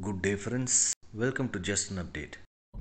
Good day, friends. Welcome to Just an Update.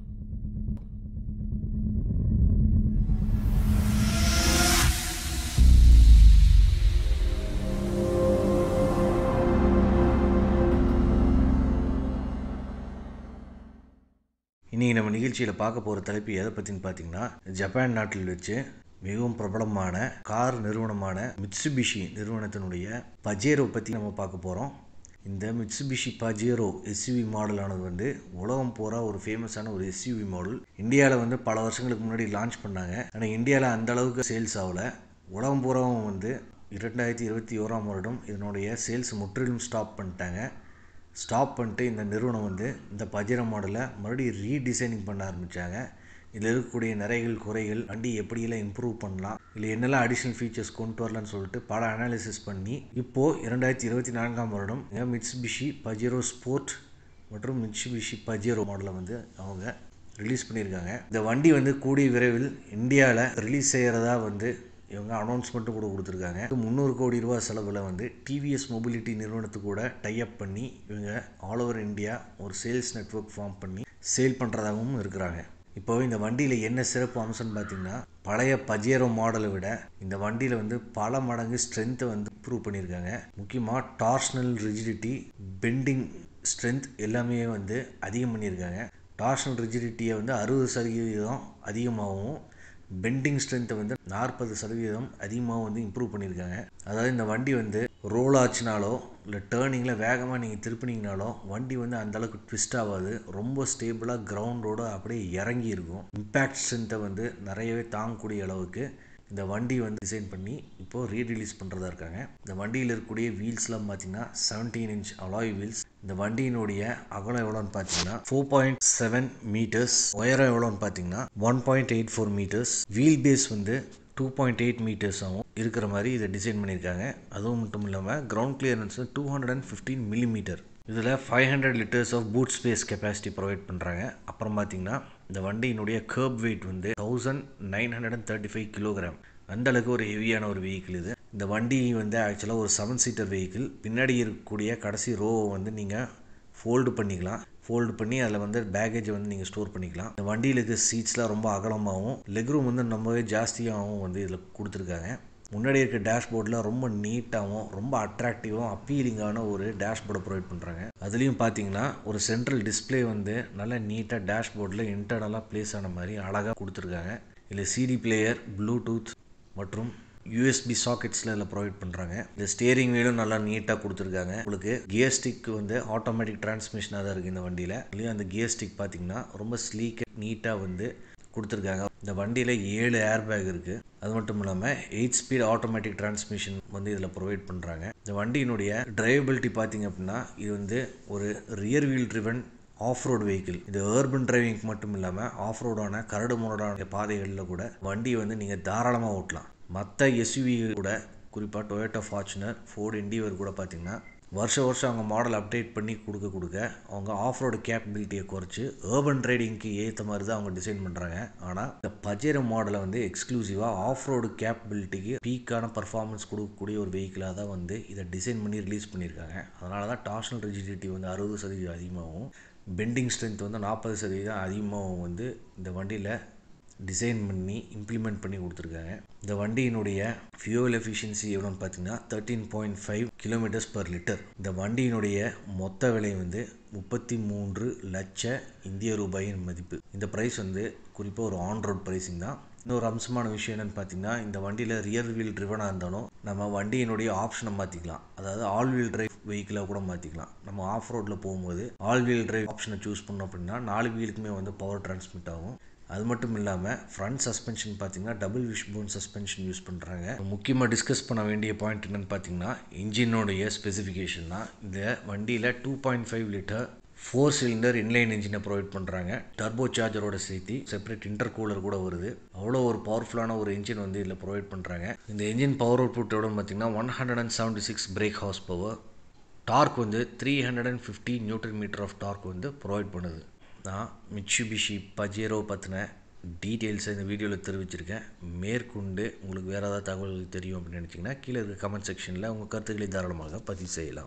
இன்றைக்கி நம்ம நிகழ்ச்சியில் பார்க்க போகிற தலைப்பு எதை பற்றின்னு பார்த்தீங்கன்னா ஜப்பான் நாட்டில் வச்சு மிகவும் பிரபலமான கார் நிறுவனமான மிட்சுபிஷி நிறுவனத்தினுடைய பஜேரோ பற்றி நம்ம பார்க்க போகிறோம் இந்த மிட்சுபிஷி பஜேரோ எஸ்யூவி மாடலானது வந்து உலகம் பூரா ஒரு ஃபேமஸான ஒரு எஸ்யூவி மாடல் இந்தியாவில் வந்து பல வருஷங்களுக்கு முன்னாடி லான்ச் பண்ணாங்க ஆனால் இந்தியாவில் அந்த அளவுக்கு சேல்ஸ் ஆகலை உலகம் பூராவும் வந்து இரண்டாயிரத்தி இருபத்தி ஓராம் வருடம் இதனுடைய சேல்ஸ் முற்றிலும் ஸ்டாப் பண்ணிட்டாங்க ஸ்டாப் பண்ணிட்டு இந்த நிறுவனம் வந்து இந்த பஜிர மாடலை மறுபடியும் ரீடிசைனிங் பண்ண ஆரம்பித்தாங்க இதில் இருக்கக்கூடிய நிறைகள் குறைகள் வண்டி எப்படியெல்லாம் இம்ப்ரூவ் பண்ணலாம் இல்லை என்னெல்லாம் அடிஷ்னல் ஃபீச்சர்ஸ் கொண்டு வரலான்னு சொல்லிட்டு பல அனாலிசிஸ் பண்ணி இப்போது இரண்டாயிரத்தி இருபத்தி நான்காம் வருடம் மிட்ஸ்பிஷி பஜிரோ ஸ்போர்ட் மற்றும் மிட்சுபிஷி பஜிரோ மாடலை வந்து அவங்க ரிலீஸ் பண்ணியிருக்காங்க இந்த வண்டி வந்து கூடிய விரைவில் இந்தியாவில் ரிலீஸ் செய்கிறதா வந்து இவங்க அனௌன்ஸ்மெண்ட்டும் கூட கொடுத்துருக்காங்க முந்நூறு கோடி ரூபா செலவில் வந்து டிவிஎஸ் மொபிலிட்டி நிறுவனத்து கூட டைப் பண்ணி இவங்க ஆல் ஓவர் இந்தியா ஒரு சேல்ஸ் நெட்ஒர்க் ஃபார்ம் பண்ணி சேல் பண்ணுறதாகவும் இருக்கிறாங்க இப்போ இந்த வண்டியில் என்ன சிறப்பு அம்சம்னு பார்த்தீங்கன்னா பழைய பஜேரோ மாடலை விட இந்த வண்டியில் வந்து பல மடங்கு ஸ்ட்ரென்த்தை வந்து இம்ப்ரூவ் பண்ணியிருக்காங்க முக்கியமாக டார்ஷனல் ரிஜிடிட்டி பெண்டிங் ஸ்ட்ரென்த் எல்லாமே வந்து அதிகம் பண்ணியிருக்காங்க டார்ஷனல் ரிஜிடிட்டியை வந்து அறுபது சதவீதம் அதிகமாகவும் பெண்டிங் ஸ்ட்ரென்த்தை வந்து நாற்பது சதவீதம் அதிகமாக வந்து இம்ப்ரூவ் பண்ணியிருக்காங்க அதாவது இந்த வண்டி வந்து ரோல் ஆச்சுனாலோ இல்லை டேர்னிங்கில் வேகமாக நீங்கள் திருப்பினீங்கனாலோ வண்டி வந்து அந்தளவுக்கு ட்விஸ்ட் ஆகாது ரொம்ப ஸ்டேபிளாக கிரவுண்டோடு அப்படியே இறங்கி இருக்கும் இம்பேக்ட் ஸ்ட்ரென்த்தை வந்து நிறையவே தாங்கக்கூடிய அளவுக்கு இந்த வண்டி வந்து டிசைன் பண்ணி இப்போது ரீரிலீஸ் பண்ணுறதா இருக்காங்க இந்த வண்டியில் இருக்கக்கூடிய வீல்ஸ்லாம் பார்த்தீங்கன்னா செவன்டீன் இன்ச் அலாய் வீல்ஸ் இந்த வண்டியினுடைய அகலம் எவ்வளோன்னு பார்த்தீங்கன்னா ஃபோர் பாயிண்ட் செவன் மீட்டர்ஸ் உயரம் எவ்வளோன்னு பார்த்தீங்கன்னா one point eight four metres wheel base வந்து டூ பாயிண்ட் எயிட் மீட்டர்ஸாகவும் இருக்கிற மாதிரி இதை டிசைன் பண்ணியிருக்காங்க அதுவும் மட்டும் இல்லாமல் ground clearance two hundred and fifteen millimetre இதில் five hundred litres of boot space capacity provide பண்ணுறாங்க அப்புறம் பார்த்தீங்கன்னா இந்த வண்டியினுடைய கர்ப் வெயிட் வந்து thousand nine hundred and thirty five kilogram அந்த அளவுக்கு ஒரு ஹெவியான ஒரு வெஹிக்கிள் இது இந்த வண்டி வந்து ஆக்சுவலாக ஒரு செவன் சீட்டர் வெஹிக்கிள் பின்னாடி இருக்கக்கூடிய கடைசி ரோவை வந்து நீங்கள் ஃபோல்டு பண்ணிக்கலாம் ஃபோல்டு பண்ணி அதில் வந்து பேகேஜை வந்து நீங்கள் ஸ்டோர் பண்ணிக்கலாம் இந்த வண்டியில் இருக்க சீட்ஸ்லாம் ரொம்ப அகலமாகவும் லெக் ரூம் வந்து ரொம்பவே ஜாஸ்தியாகவும் வந்து இதில் கொடுத்துருக்காங்க முன்னாடி இருக்க டேஷ்போர்டில் ரொம்ப நீட்டாகவும் ரொம்ப அட்ராக்டிவாகவும் அப்பீலிங்கான ஒரு டேஷ்போர்டை ப்ரொவைட் பண்ணுறாங்க அதுலேயும் பார்த்தீங்கன்னா ஒரு சென்ட்ரல் டிஸ்பிளே வந்து நல்லா நீட்டாக டேஷ்போர்டில் இன்டர்னலாக ப்ளேஸ் ஆன மாதிரி அழகாக கொடுத்துருக்காங்க இதில் சிடி பிளேயர் ப்ளூடூத் மற்றும் யூஎஸ்பி சாக்கெட்ஸில் இதில் ப்ரொவைட் பண்ணுறாங்க இந்த ஸ்டியரிங் வீலும் நல்லா நீட்டாக கொடுத்துருக்காங்க உங்களுக்கு கியர் ஸ்டிக் வந்து ஆட்டோமேட்டிக் டிரான்ஸ்மிஷனாக தான் இருக்குது இந்த வண்டியில் இதுலேயும் அந்த கியர் ஸ்டிக் பார்த்தீங்கன்னா ரொம்ப ஸ்லீக் நீட்டாக வந்து கொடுத்துருக்காங்க இந்த வண்டியில் ஏழு ஏர் பேக் இருக்குது அது மட்டும் இல்லாமல் எயிட் ஸ்பீட் ஆட்டோமேட்டிக் டிரான்ஸ்மிஷன் வந்து இதில் ப்ரொவைட் பண்ணுறாங்க இந்த வண்டியினுடைய டிரைவபிலிட்டி பார்த்தீங்க அப்படின்னா இது வந்து ஒரு rear wheel driven off road vehicle இது ஏர்பன் டிரைவிங் மட்டும் இல்லாமல் ஆஃப் ரோடான கரடு முரடான பாதைகளில் கூட வண்டியை வந்து நீங்கள் தாராளமாக ஓட்டலாம் மற்ற எஸ்யூவி கூட குறிப்பாக டொயோட்டோ ஃபார்ச்சுனர் ஃபோர்டு இண்டிவர் கூட பார்த்திங்கன்னா வருஷம் வருஷம் அவங்க மாடல் அப்டேட் பண்ணி கொடுக்க கொடுக்க அவங்க ஆஃப் ரோடு கேப்பபிலிட்டியை குறைச்சி ஏர்பன் ரைடிங்க்கு ஏற்ற மாதிரி தான் அவங்க டிசைன் பண்ணுறாங்க ஆனால் இந்த பஜேர மாடலை வந்து எக்ஸ்க்ளூசிவாக ஆஃப் ரோடு கேப்பபிலிட்டிக்கு பீக்கான பர்ஃபார்மன்ஸ் கொடுக்கக்கூடிய ஒரு வெஹிக்கிளாக தான் வந்து இதை டிசைன் பண்ணி ரிலீஸ் பண்ணியிருக்காங்க அதனால தான் டார்ஷனல் ரிஜிடிட்டி வந்து அறுபது சதவீதம் அதிகமாகவும் பெண்டிங் ஸ்ட்ரென்த் வந்து நாற்பது சதவீதம் அதிகமாகவும் வந்து இந்த வண்டியில் டிசைன் பண்ணி இம்ப்ளிமெண்ட் பண்ணி கொடுத்துருக்காங்க இந்த வண்டியினுடைய ஃபியூவல் எஃபிஷியன்சி எவ்வளோன்னு பார்த்தீங்கன்னா thirteen point five kilometres per litre இந்த வண்டியினுடைய மொத்த விலை வந்து முப்பத்தி மூன்று லட்ச இந்திய ரூபாயின் மதிப்பு இந்த ப்ரைஸ் வந்து குறிப்பாக ஒரு ஆன் ரோட் ப்ரைஸிங் தான் இன்னொரு அம்சமான விஷயம் என்னென்னு பார்த்தீங்கன்னா இந்த வண்டியில் ரியர் வீல் ட்ரிவனாக இருந்தாலும் நம்ம வண்டியினுடைய ஆப்ஷனை மாற்றிக்கலாம் அதாவது ஆல் வீல் டிரைவ் வெஹிக்கிளாக கூட மாற்றிக்கலாம் நம்ம ஆஃப் ரோட்டில் போகும்போது ஆல் வீல் டிரைவ் ஆப்ஷனை சூஸ் பண்ணோம் அப்படின்னா நாலு வீலுக்குமே வந்து பவர் டிரான்ஸ்மிட் ஆகும் அது மட்டும் இல்லாமல் ஃப்ரண்ட் சஸ்பென்ஷன் பார்த்தீங்கன்னா double wishbone suspension use பண்ணுறாங்க முக்கியமாக டிஸ்கஸ் பண்ண வேண்டிய பாயிண்ட் என்னென்னு பார்த்தீங்கன்னா இன்ஜினோடைய ஸ்பெசிஃபிகேஷன் தான் இந்த வண்டியில் two point five litre four cylinder inline இன்ஜினை ப்ரொவைட் பண்ணுறாங்க டர்போ சார்ஜரோட சேர்த்து செப்பரேட் இன்டர் கூலர் கூட வருது அவ்வளோ ஒரு பவர்ஃபுல்லான ஒரு இன்ஜின் வந்து இதில் ப்ரொவைட் பண்ணுறாங்க இந்த இன்ஜின் பவர் அவுட்புட்டோட பார்த்தீங்கன்னா one hundred and seventy six brake horse power torque வந்து three hundred and fifty newton metre of torque வந்து ப்ரொவைட் பண்ணுது நான் மிட்சுபிஷி பஜேரோ பற்றின டீட்டெயில்ஸை இந்த வீடியோவில் தெரிவிச்சிருக்கேன் மேற்கொண்டு உங்களுக்கு வேறு ஏதாவது தகவல்கள் தெரியும் அப்படின்னு நினச்சிங்கன்னா கீழே இருக்க கமெண்ட் செக்ஷனில் உங்கள் கருத்துக்களை தாராளமாக பதிவு செய்யலாம்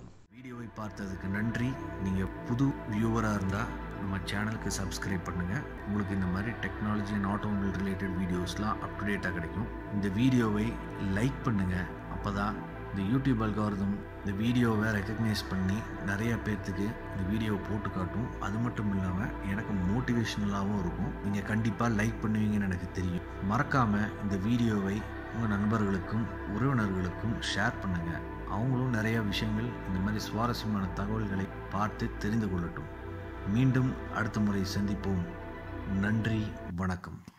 வீடியோவை பார்த்ததுக்கு நன்றி நீங்கள் புது வியூவராக இருந்தால் நம்ம சேனலுக்கு சப்ஸ்கிரைப் பண்ணுங்கள் உங்களுக்கு இந்த மாதிரி டெக்னாலஜி அண்ட் ஆட்டோமொபைல் ரிலேட்டட் வீடியோஸ்லாம் அப் டு டேட்டாக கிடைக்கும் இந்த வீடியோவை லைக் பண்ணுங்கள் அப்போ தான் இந்த யூடியூப் அல்காரதம் இந்த வீடியோவை ரெக்கக்னைஸ் பண்ணி நிறைய பேர்த்துக்கு இந்த வீடியோவை போட்டு காட்டும் அது மட்டும் இல்லாமல் எனக்கு மோட்டிவேஷ்னலாகவும் இருக்கும் நீங்கள் கண்டிப்பாக லைக் பண்ணுவீங்கன்னு எனக்கு தெரியும் மறக்காமல் இந்த வீடியோவை உங்கள் நண்பர்களுக்கும் உறவினர்களுக்கும் ஷேர் பண்ணுங்கள் அவங்களும் நிறைய விஷயங்கள் இந்த மாதிரி சுவாரஸ்யமான தகவல்களை பார்த்து தெரிந்து கொள்ளட்டும் மீண்டும் அடுத்த முறை சந்திப்போம் நன்றி வணக்கம்